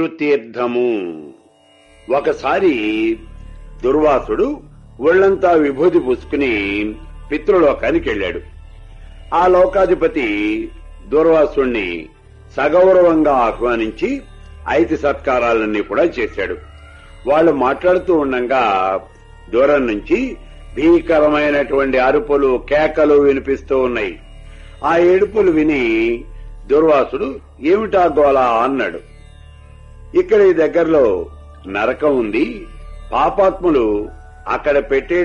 తీర్థము ఒకసారి దుర్వాసుడు ఒళ్లంతా విభూతి పూసుకుని పితృలోకానికి వెళ్ళాడు ఆ లోకాధిపతి దూర్వాసుణ్ణి సగౌరవంగా ఆహ్వానించి ఐతి సత్కారాలన్నీ కూడా చేశాడు వాళ్ళు మాట్లాడుతూ ఉండగా దూరం నుంచి భీకరమైనటువంటి అరుపులు కేకలు వినిపిస్తూ ఉన్నాయి ఆ ఏడుపులు విని దుర్వాసుడు ఏమిటా గోలా అన్నాడు ఇక్కడ ఈ దగ్గరలో నరకం ఉంది పాపాత్ములు అక్కడ పెట్టే